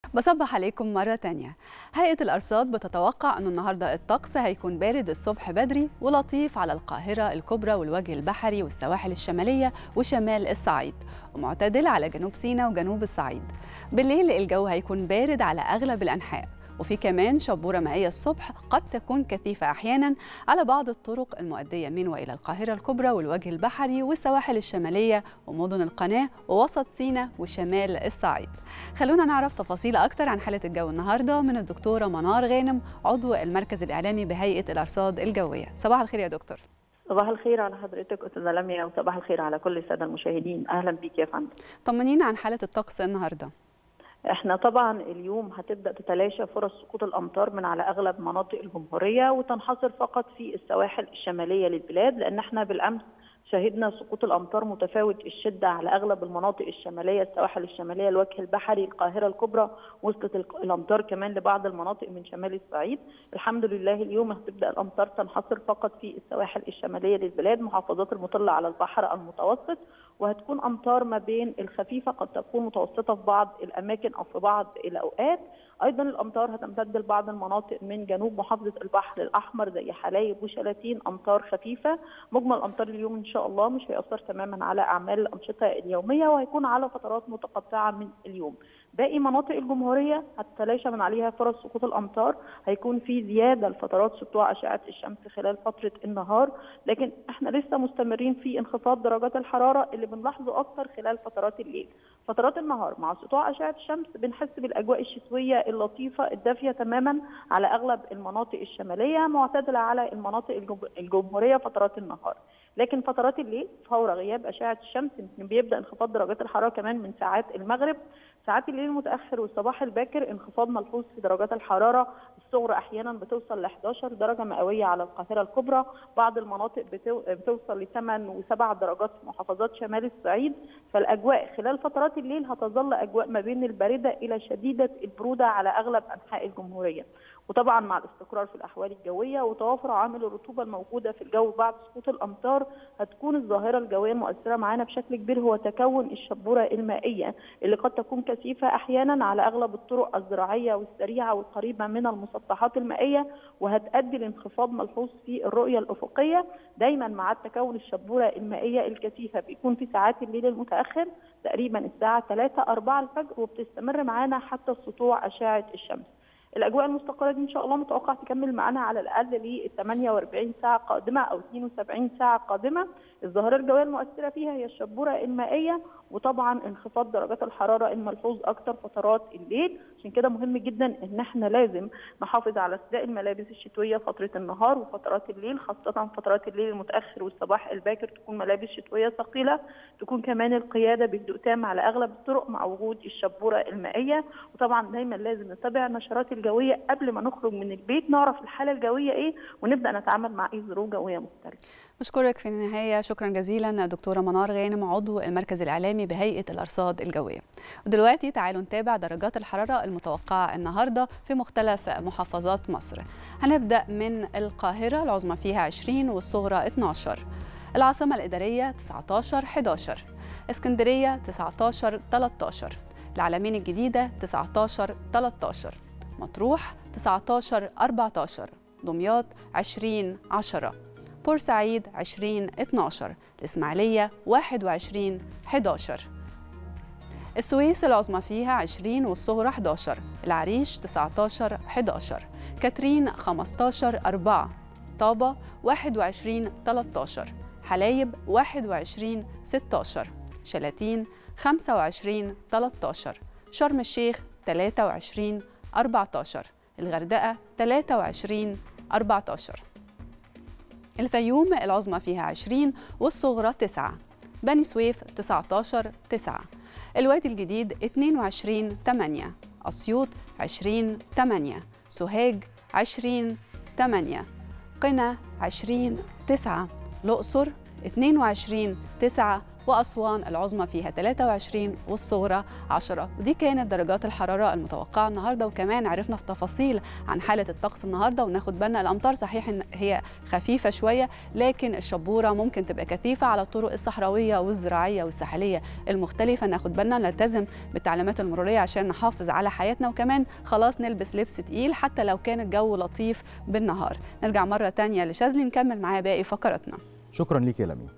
بصبح عليكم مرة تانية هيئة الأرصاد بتتوقع أن النهاردة الطقس هيكون بارد الصبح بدري ولطيف على القاهرة الكبرى والوجه البحري والسواحل الشمالية وشمال الصعيد ومعتدل على جنوب سيناء وجنوب الصعيد بالليل الجو هيكون بارد على أغلب الأنحاء وفي كمان شبورة مائية الصبح قد تكون كثيفة أحيانا على بعض الطرق المؤدية من وإلى القاهرة الكبرى والوجه البحري والسواحل الشمالية ومدن القناة ووسط سيناء وشمال الصعيد خلونا نعرف تفاصيل أكتر عن حالة الجو النهاردة من الدكتورة منار غانم عضو المركز الإعلامي بهيئة الأرصاد الجوية صباح الخير يا دكتور صباح الخير على حضرتك استاذه لميا وصباح الخير على كل الساده المشاهدين اهلا بيك يا فندم طمنينا عن حالة الطقس النهارده احنا طبعا اليوم هتبدا تتلاشى فرص سقوط الامطار من على اغلب مناطق الجمهوريه وتنحصر فقط في السواحل الشماليه للبلاد لان احنا بالامس شهدنا سقوط الامطار متفاوت الشده على اغلب المناطق الشماليه السواحل الشماليه الوجه البحري القاهره الكبرى وصلت الامطار كمان لبعض المناطق من شمال الصعيد الحمد لله اليوم هتبدا الامطار تنحصر فقط في السواحل الشماليه للبلاد محافظات المطله على البحر المتوسط وهتكون امطار ما بين الخفيفه قد تكون متوسطه في بعض الاماكن او في بعض الاوقات ايضا الامطار هتمتد لبعض المناطق من جنوب محافظه البحر الاحمر زي حلايب وشلاتين امطار خفيفه مجمل امطار اليوم ان شاء الله مش هياثر تماما على اعمال الانشطه اليوميه وهيكون على فترات متقطعه من اليوم باقي مناطق الجمهوريه هتتلاشى من عليها فرص سقوط الامطار هيكون في زياده لفترات سطوع اشعه الشمس خلال فتره النهار لكن احنا لسه مستمرين في انخفاض درجات الحراره اللي بنلاحظه اكثر خلال فترات الليل فترات النهار مع سطوع اشعه الشمس بنحس بالاجواء الشتويه اللطيفه الدافيه تماما على اغلب المناطق الشماليه معتدله على المناطق الجمهوريه فترات النهار لكن فترات الليل فور غياب اشعه الشمس بيبدا انخفاض درجات الحراره كمان من ساعات المغرب ساعات الليل المتاخر والصباح الباكر انخفاض ملحوظ في درجات الحراره الصغرى احيانا بتوصل ل 11 درجه مئويه على القاهره الكبرى بعض المناطق بتو... بتوصل ل 8 و7 درجات في محافظات شمال الصعيد فالاجواء خلال فترات الليل هتظل اجواء ما بين البارده الى شديده البروده على اغلب انحاء الجمهوريه وطبعا مع الاستقرار في الاحوال الجويه وتوافر عامل الرطوبه الموجوده في الجو بعد سقوط الامطار هتكون الظاهره الجويه المؤثره معانا بشكل كبير هو تكون الشبوره المائيه اللي قد تكون كثيفه احيانا على اغلب الطرق الزراعيه والسريعه والقريبه من المسطحات المائيه وهتؤدي لانخفاض ملحوظ في الرؤيه الافقيه دايما مع تكون الشبوره المائيه الكثيفه بيكون في ساعات الليل المتاخر تقريبا الساعه 3 4 الفجر وبتستمر معانا حتى سطوع اشعه الشمس الاجواء المستقره دي ان شاء الله متوقع تكمل معانا على الاقل ل 48 ساعه قادمه او 72 ساعه قادمه الظاهره الجويه المؤثره فيها هي الشبوره المائيه وطبعا انخفاض درجات الحراره الملحوظ اكتر فترات الليل عشان كده مهم جدا ان احنا لازم نحافظ على ارتداء الملابس الشتويه فتره النهار وفترات الليل خاصه فترات الليل المتاخر والصباح الباكر تكون ملابس شتويه ثقيله تكون كمان القياده بهدوء تام على اغلب الطرق مع وجود الشبوره المائيه وطبعا دايما لازم نتابع النشرات الجويه قبل ما نخرج من البيت نعرف الحاله الجويه ايه ونبدا نتعامل مع اي ظروف جويه مختلفه بشكرك في النهاية شكرا جزيلا دكتورة منار غانم عضو المركز الإعلامي بهيئة الأرصاد الجوية ودلوقتي تعالوا نتابع درجات الحرارة المتوقعة النهاردة في مختلف محافظات مصر هنبدأ من القاهرة العظمى فيها 20 والصغرى 12 العاصمة الإدارية 19 11 اسكندرية 19 13 العلمين الجديدة 19 13 مطروح 19 14 دمياط 20 10 بورسعيد 20 12 الإسماعيلية 21 11 السويس العظمى فيها 20 والصغرى 11 العريش 19 11 كاترين 15 4 طابة 21 13 حلايب 21 16 شلاتين 25 13 شرم الشيخ 23 14 الغردقة 23 14 الفيوم العظمى فيها 20 والصغرى 9 بني سويف 19 9 الوادي الجديد 22 8 أسيوط 20 8 سوهاج 20 8 قنا 20 9 الأقصر 22 9 وأسوان العظمى فيها 23 والصغرى 10 ودي كانت درجات الحرارة المتوقعة النهاردة وكمان عرفنا في تفاصيل عن حالة الطقس النهاردة وناخد بالنا الأمطار صحيح إن هي خفيفة شوية لكن الشبورة ممكن تبقى كثيفة على الطرق الصحراوية والزراعية والساحلية المختلفة ناخد بالنا نلتزم بالتعليمات المرورية عشان نحافظ على حياتنا وكمان خلاص نلبس لبس تقيل حتى لو كان الجو لطيف بالنهار نرجع مرة تانية لشاذلي نكمل معاه باقي فقراتنا شكرا ليك يا لمي